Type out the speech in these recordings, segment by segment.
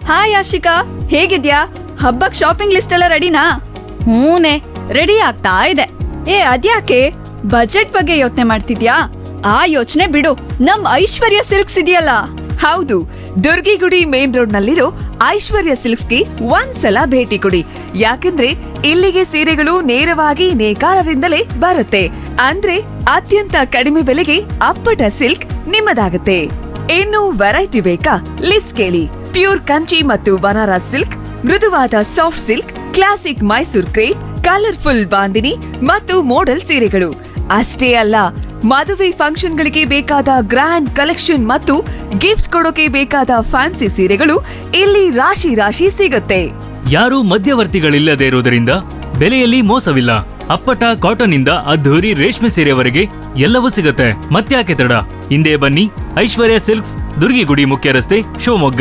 hi Ashika ಹೇಗಿದ್ಯಾ ಹಬ್ಬಕ್ shopping list ಎಲ್ಲ ರೆಡಿನಾ ಹೂನೆ ರೆಡಿ ಆಗ್ತಾ ಇದೆ ಏ ಅದ್ಯಾಕೆ ಬಜೆಟ್ ಬಗ್ಗೆ ಯೋಚನೆ ಮಾಡ್ತಿದ್ಯಾ ಆ ಯೋಚನೆ ಬಿಡು ನಮ್ ಐಶ್ವರ್ಯ ಸಿಲ್ಕ್ಸ್ ಇದೆಯಲ್ಲ ಹೌದು ದುರ್ಗಿಗುಡಿ ಮೇನ್ ರೋಡ್ ನಲ್ಲಿರೋ ಐಶ್ವರ್ಯ ಸಿಲ್ಕ್ಸ್ಗೆ ಒಂದ್ಸಲ ಭೇಟಿ ಕೊಡಿ ಯಾಕಂದ್ರೆ ಇಲ್ಲಿಗೆ ಸೀರೆಗಳು ನೇರವಾಗಿ ನೇಕಾರರಿಂದಲೇ ಬರುತ್ತೆ ಅಂದ್ರೆ ಅತ್ಯಂತ ಕಡಿಮೆ ಬೆಲೆಗೆ ಅಪ್ಪಟ ಸಿಲ್ಕ್ ನಿಮ್ಮದಾಗುತ್ತೆ ಇನ್ನು ವೆರೈಟಿ ಬೇಕಾ ಲಿಸ್ಟ್ ಕೇಳಿ ಪ್ಯೂರ್ ಕಂಚಿ ಮತ್ತು ಬನಾರಸ್ ಸಿಲ್ಕ್ ಮೃದುವಾದ soft silk classic Mysore crepe colourful bandhani ಮತ್ತು ಮೋಡಲ್ ಸೀರೆಗಳು ಅಷ್ಟೇ ಅಲ್ಲ ಮದುವೆ ಫಂಕ್ಷನ್ಗಳಿಗೆ ಬೇಕಾದ ಗ್ರ್ಯಾಂಡ್ ಕಲೆಕ್ಷನ್ ಮತ್ತು ಗಿಫ್ಟ್ ಕೊಡೋಕೆ ಬೇಕಾದ ಫ್ಯಾನ್ಸಿ ಸೀರೆಗಳು ಇಲ್ಲಿ ರಾಶಿ ರಾಶಿ ಸಿಗುತ್ತೆ ಯಾರೂ ಮಧ್ಯವರ್ತಿಗಳಿಲ್ಲದೆ ಇರುವುದರಿಂದ ಬೆಲೆಯಲ್ಲಿ ಮೋಸವಿಲ್ಲ ಅಪ್ಪಟ ಕಾಟನ್ ಇಂದ ಅದ್ಧೂರಿ ರೇಷ್ಮೆ ಸೀರೆವರೆಗೆ ಎಲ್ಲವೂ ಸಿಗುತ್ತೆ ಮತ್ತ್ಯಾಕೆ ತಡ ಹಿಂದೆ ಬನ್ನಿ ಐಶ್ವರ್ಯ ಸಿಲ್ಕ್ಸ್ ದುರ್ಗಿಗುಡಿ ಮುಖ್ಯ ರಸ್ತೆ ಶಿವಮೊಗ್ಗ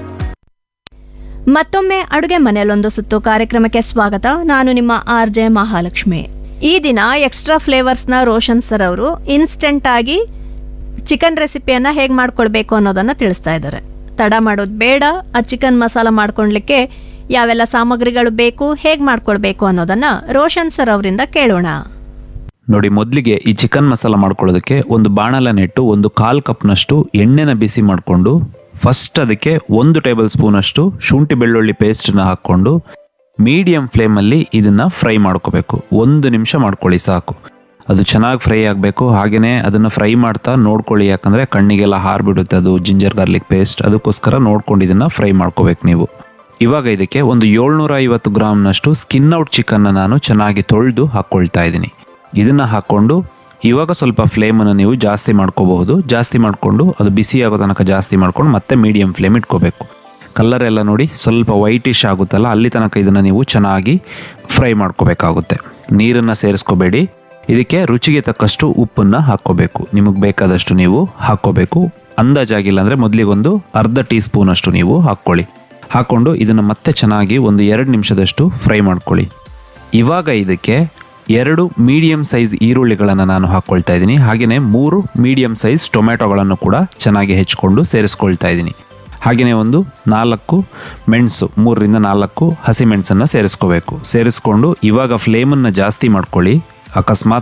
ಮತ್ತೊಮ್ಮೆ ಅಡುಗೆ ಮನೆಯಲ್ಲೊಂದು ಸುತ್ತು ಕಾರ್ಯಕ್ರಮಕ್ಕೆ ಸ್ವಾಗತ ನಾನು ನಿಮ್ಮ ಆರ್ ಜೆ ಮಹಾಲಕ್ಷ್ಮಿ ಈ ದಿನ ಎಕ್ಸ್ಟ್ರಾ ಫ್ಲೇವರ್ಸ್ನ ರೋಷನ್ ಸರ್ ಅವರು ಇನ್ಸ್ಟೆಂಟ್ ಆಗಿ ಚಿಕನ್ ರೆಸಿಪಿಯನ್ನ ಹೇಗೆ ಮಾಡ್ಕೊಳ್ಬೇಕು ಅನ್ನೋದನ್ನ ತಿಳಿಸ್ತಾ ಇದ್ದಾರೆ ತಡ ಮಾಡೋದು ಬೇಡ ಆ ಚಿಕನ್ ಮಸಾಲ ಮಾಡ್ಕೊಳ್ಲಿಕ್ಕೆ ಯಾವೆಲ್ಲ ಸಾಮಗ್ರಿಗಳು ಬೇಕು ಹೇಗೆ ಮಾಡ್ಕೊಳ್ಬೇಕು ಅನ್ನೋದನ್ನ ರೋಷನ್ ಸರ್ ಅವರಿಂದ ಕೇಳೋಣ ನೋಡಿ ಮೊದಲಿಗೆ ಈ ಚಿಕನ್ ಮಸಾಲ ಮಾಡ್ಕೊಳ್ಳೋದಕ್ಕೆ ಒಂದು ಬಾಣಲ ನೆಟ್ಟು ಒಂದು ಕಾಲು ಕಪ್ನಷ್ಟು ಎಣ್ಣೆನ ಬಿಸಿ ಮಾಡಿಕೊಂಡು ಫಸ್ಟ್ ಅದಕ್ಕೆ ಒಂದು ಟೇಬಲ್ ಸ್ಪೂನಷ್ಟು ಶುಂಠಿ ಬೆಳ್ಳುಳ್ಳಿ ಪೇಸ್ಟನ್ನ ಹಾಕ್ಕೊಂಡು ಮೀಡಿಯಂ ಫ್ಲೇಮಲ್ಲಿ ಇದನ್ನು ಫ್ರೈ ಮಾಡ್ಕೋಬೇಕು ಒಂದು ನಿಮಿಷ ಮಾಡ್ಕೊಳ್ಳಿ ಸಾಕು ಅದು ಚೆನ್ನಾಗಿ ಫ್ರೈ ಆಗಬೇಕು ಹಾಗೆಯೇ ಅದನ್ನು ಫ್ರೈ ಮಾಡ್ತಾ ನೋಡ್ಕೊಳ್ಳಿ ಯಾಕಂದರೆ ಕಣ್ಣಿಗೆಲ್ಲ ಹಾರ್ಬಿಡುತ್ತೆ ಅದು ಜಿಂಜರ್ ಗಾರ್ಲಿಕ್ ಪೇಸ್ಟ್ ಅದಕ್ಕೋಸ್ಕರ ನೋಡ್ಕೊಂಡು ಇದನ್ನು ಫ್ರೈ ಮಾಡ್ಕೋಬೇಕು ನೀವು ಇವಾಗ ಇದಕ್ಕೆ ಒಂದು ಏಳ್ನೂರ ಐವತ್ತು ಗ್ರಾಮ್ನಷ್ಟು ಸ್ಕಿನ್ ಔಟ್ ಚಿಕನ್ನ ನಾನು ಚೆನ್ನಾಗಿ ತೊಳೆದು ಹಾಕ್ಕೊಳ್ತಾ ಇದ್ದೀನಿ ಇದನ್ನು ಹಾಕ್ಕೊಂಡು ಇವಾಗ ಸ್ವಲ್ಪ ಫ್ಲೇಮನ್ನು ನೀವು ಜಾಸ್ತಿ ಮಾಡ್ಕೋಬಹುದು ಜಾಸ್ತಿ ಮಾಡಿಕೊಂಡು ಅದು ಬಿಸಿ ಆಗೋ ತನಕ ಜಾಸ್ತಿ ಮಾಡ್ಕೊಂಡು ಮತ್ತೆ ಮೀಡಿಯಂ ಫ್ಲೇಮ್ ಇಟ್ಕೋಬೇಕು ಕಲರ್ ಎಲ್ಲ ನೋಡಿ ಸ್ವಲ್ಪ ವೈಟಿಶ್ ಆಗುತ್ತಲ್ಲ ಅಲ್ಲಿ ತನಕ ಇದನ್ನು ನೀವು ಚೆನ್ನಾಗಿ ಫ್ರೈ ಮಾಡ್ಕೋಬೇಕಾಗುತ್ತೆ ನೀರನ್ನು ಸೇರಿಸ್ಕೋಬೇಡಿ ಇದಕ್ಕೆ ರುಚಿಗೆ ತಕ್ಕಷ್ಟು ಉಪ್ಪನ್ನು ಹಾಕ್ಕೋಬೇಕು ನಿಮಗೆ ಬೇಕಾದಷ್ಟು ನೀವು ಹಾಕ್ಕೋಬೇಕು ಅಂದಾಜಾಗಿಲ್ಲ ಅಂದರೆ ಮೊದಲಿಗೊಂದು ಅರ್ಧ ಟೀ ಸ್ಪೂನಷ್ಟು ನೀವು ಹಾಕ್ಕೊಳ್ಳಿ ಹಾಕ್ಕೊಂಡು ಇದನ್ನು ಮತ್ತೆ ಚೆನ್ನಾಗಿ ಒಂದು ಎರಡು ನಿಮಿಷದಷ್ಟು ಫ್ರೈ ಮಾಡ್ಕೊಳ್ಳಿ ಇವಾಗ ಇದಕ್ಕೆ ಎರಡು ಮೀಡಿಯಂ ಸೈಜ್ ಈರುಳ್ಳಿಗಳನ್ನು ನಾನು ಹಾಕ್ಕೊಳ್ತಾ ಇದ್ದೀನಿ ಹಾಗೆಯೇ ಮೂರು ಮೀಡಿಯಂ ಸೈಜ್ ಟೊಮೆಟೊಗಳನ್ನು ಕೂಡ ಚೆನ್ನಾಗಿ ಹೆಚ್ಕೊಂಡು ಸೇರಿಸ್ಕೊಳ್ತಾ ಇದ್ದೀನಿ ಹಾಗೆಯೇ ಒಂದು ನಾಲ್ಕು ಮೆಣಸು ಮೂರರಿಂದ ನಾಲ್ಕು ಹಸಿಮೆಣಸನ್ನು ಸೇರಿಸ್ಕೋಬೇಕು ಸೇರಿಸ್ಕೊಂಡು ಇವಾಗ ಫ್ಲೇಮನ್ನು ಜಾಸ್ತಿ ಮಾಡ್ಕೊಳ್ಳಿ ಅಕಸ್ಮಾತ್